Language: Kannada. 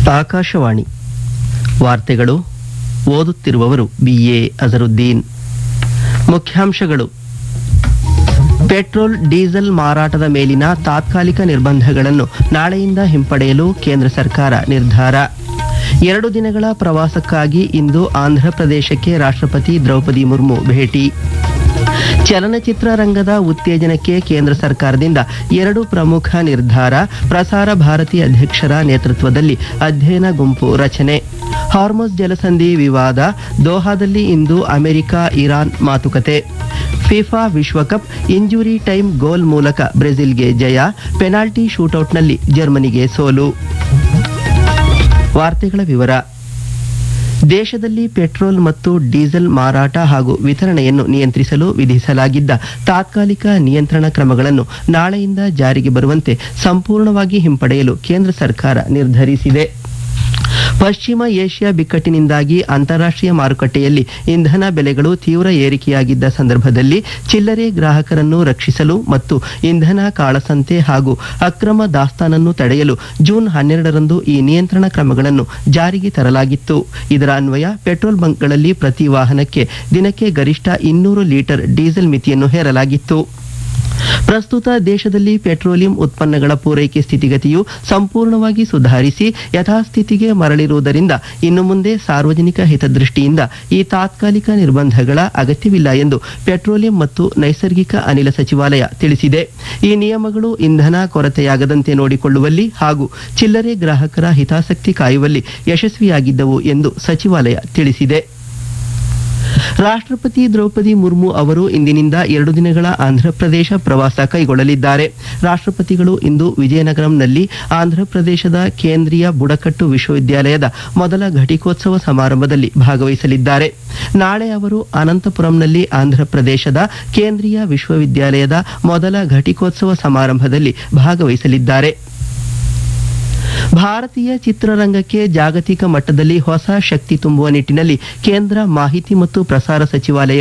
ಆಕಾಶವಾಣಿ ವಾರ್ತೆಗಳು ಓದುತ್ತಿರುವವರು ಬಿಎ ಅಜರುದ್ದೀನ್ ಮುಖ್ಯಾಂಶಗಳು ಪೆಟ್ರೋಲ್ ಡೀಸೆಲ್ ಮಾರಾಟದ ಮೇಲಿನ ತಾತ್ಕಾಲಿಕ ನಿರ್ಬಂಧಗಳನ್ನು ನಾಳೆಯಿಂದ ಹಿಂಪಡೆಯಲು ಕೇಂದ್ರ ಸರ್ಕಾರ ನಿರ್ಧಾರ ಎರಡು ದಿನಗಳ ಪ್ರವಾಸಕ್ಕಾಗಿ ಇಂದು ಆಂಧ್ರಪ್ರದೇಶಕ್ಕೆ ರಾಷ್ಟ್ರಪತಿ ದ್ರೌಪದಿ ಮುರ್ಮು ಭೇಟಿ ಚಲನಚಿತ್ರ ರಂಗದ ಉತ್ತೇಜನಕ್ಕೆ ಕೇಂದ್ರ ಸರ್ಕಾರದಿಂದ ಎರಡು ಪ್ರಮುಖ ನಿರ್ಧಾರ ಪ್ರಸಾರ ಭಾರತಿ ಅಧ್ಯಕ್ಷರ ನೇತೃತ್ವದಲ್ಲಿ ಅಧ್ಯಯನ ಗುಂಪು ರಚನೆ ಹಾರ್ಮೋಸ್ ಜಲಸಂಧಿ ವಿವಾದ ದೋಹಾದಲ್ಲಿ ಇಂದು ಅಮೆರಿಕ ಇರಾನ್ ಮಾತುಕತೆ ಫಿಫಾ ವಿಶ್ವಕಪ್ ಇಂಜುರಿ ಟೈಮ್ ಗೋಲ್ ಮೂಲಕ ಬ್ರೆಜಿಲ್ಗೆ ಜಯ ಪೆನಾಲ್ಟಿ ಶೂಟೌಟ್ನಲ್ಲಿ ಜರ್ಮನಿಗೆ ಸೋಲು ವಾರ್ತೆಗಳ ವಿವರ ದೇಶದಲ್ಲಿ ಪೆಟ್ರೋಲ್ ಮತ್ತು ಡೀಸೆಲ್ ಮಾರಾಟ ಹಾಗೂ ವಿತರಣೆಯನ್ನು ನಿಯಂತ್ರಿಸಲು ವಿಧಿಸಲಾಗಿದ್ದ ತಾತ್ಕಾಲಿಕ ನಿಯಂತ್ರಣ ಕ್ರಮಗಳನ್ನು ನಾಳೆಯಿಂದ ಜಾರಿಗೆ ಬರುವಂತೆ ಸಂಪೂರ್ಣವಾಗಿ ಹಿಂಪಡೆಯಲು ಕೇಂದ್ರ ಸರ್ಕಾರ ನಿರ್ಧರಿಸಿದೆ ಪಶ್ಚಿಮ ಏಷ್ಯಾ ಬಿಕ್ಕಟ್ಟಿನಿಂದಾಗಿ ಅಂತಾರಾಷ್ಟ್ರೀಯ ಮಾರುಕಟ್ಟೆಯಲ್ಲಿ ಇಂಧನ ಬೆಲೆಗಳು ತೀವ್ರ ಏರಿಕೆಯಾಗಿದ್ದ ಸಂದರ್ಭದಲ್ಲಿ ಚಿಲ್ಲರೆ ಗ್ರಾಹಕರನ್ನು ರಕ್ಷಿಸಲು ಮತ್ತು ಇಂಧನ ಕಾಳಸಂತೆ ಹಾಗೂ ಅಕ್ರಮ ದಾಸ್ತಾನನ್ನು ತಡೆಯಲು ಜೂನ್ ಹನ್ನೆರಡರಂದು ಈ ನಿಯಂತ್ರಣ ಕ್ರಮಗಳನ್ನು ಜಾರಿಗೆ ತರಲಾಗಿತ್ತು ಇದರ ಅನ್ವಯ ಪೆಟ್ರೋಲ್ ಬಂಕ್ಗಳಲ್ಲಿ ಪ್ರತಿ ವಾಹನಕ್ಕೆ ದಿನಕ್ಕೆ ಗರಿಷ್ಠ ಇನ್ನೂರು ಲೀಟರ್ ಡೀಸೆಲ್ ಮಿತಿಯನ್ನು ಹೇರಲಾಗಿತ್ತು ಪ್ರಸ್ತುತ ದೇಶದಲ್ಲಿ ಪೆಟ್ರೋಲಿಯಂ ಉತ್ಪನ್ನಗಳ ಪೂರೈಕೆ ಸ್ಥಿತಿಗತಿಯು ಸಂಪೂರ್ಣವಾಗಿ ಸುಧಾರಿಸಿ ಯಥಾಸ್ಥಿತಿಗೆ ಮರಳಿರುವುದರಿಂದ ಇನ್ನು ಮುಂದೆ ಸಾರ್ವಜನಿಕ ಹಿತದೃಷ್ಟಿಯಿಂದ ಈ ತಾತ್ಕಾಲಿಕ ನಿರ್ಬಂಧಗಳ ಅಗತ್ಯವಿಲ್ಲ ಎಂದು ಪೆಟ್ರೋಲಿಯಂ ಮತ್ತು ನೈಸರ್ಗಿಕ ಅನಿಲ ಸಚಿವಾಲಯ ತಿಳಿಸಿದೆ ಈ ನಿಯಮಗಳು ಇಂಧನ ಕೊರತೆಯಾಗದಂತೆ ನೋಡಿಕೊಳ್ಳುವಲ್ಲಿ ಹಾಗೂ ಚಿಲ್ಲರೆ ಗ್ರಾಹಕರ ಹಿತಾಸಕ್ತಿ ಕಾಯುವಲ್ಲಿ ಯಶಸ್ವಿಯಾಗಿದ್ದವು ಎಂದು ಸಚಿವಾಲಯ ತಿಳಿಸಿದೆ ರಾಷ್ಟ್ರಪತಿ ದ್ರೌಪದಿ ಮುರ್ಮು ಅವರು ಇಂದಿನಿಂದ ಎರಡು ದಿನಗಳ ಆಂಧ್ರಪ್ರದೇಶ ಪ್ರವಾಸ ಕೈಗೊಳ್ಳಲಿದ್ದಾರೆ ರಾಷ್ಟ್ರಪತಿಗಳು ಇಂದು ವಿಜಯನಗರಂನಲ್ಲಿ ಆಂಧ್ರಪ್ರದೇಶದ ಕೇಂದ್ರೀಯ ಬುಡಕಟ್ಟು ವಿಶ್ವವಿದ್ಯಾಲಯದ ಮೊದಲ ಘಟಿಕೋತ್ಸವ ಸಮಾರಂಭದಲ್ಲಿ ಭಾಗವಹಿಸಲಿದ್ದಾರೆ ನಾಳೆ ಅವರು ಅನಂತಪುರಂನಲ್ಲಿ ಆಂಧ್ರಪ್ರದೇಶದ ಕೇಂದ್ರೀಯ ವಿಶ್ವವಿದ್ಯಾಲಯದ ಮೊದಲ ಘಟಿಕೋತ್ಸವ ಸಮಾರಂಭದಲ್ಲಿ ಭಾಗವಹಿಸಲಿದ್ದಾರೆ ಭಾರತೀಯ ಚಿತ್ರರಂಗಕ್ಕೆ ಜಾಗತಿಕ ಮಟ್ಟದಲ್ಲಿ ಹೊಸ ಶಕ್ತಿ ತುಂಬುವ ನಿಟ್ಟಿನಲ್ಲಿ ಕೇಂದ್ರ ಮಾಹಿತಿ ಮತ್ತು ಪ್ರಸಾರ ಸಚಿವಾಲಯ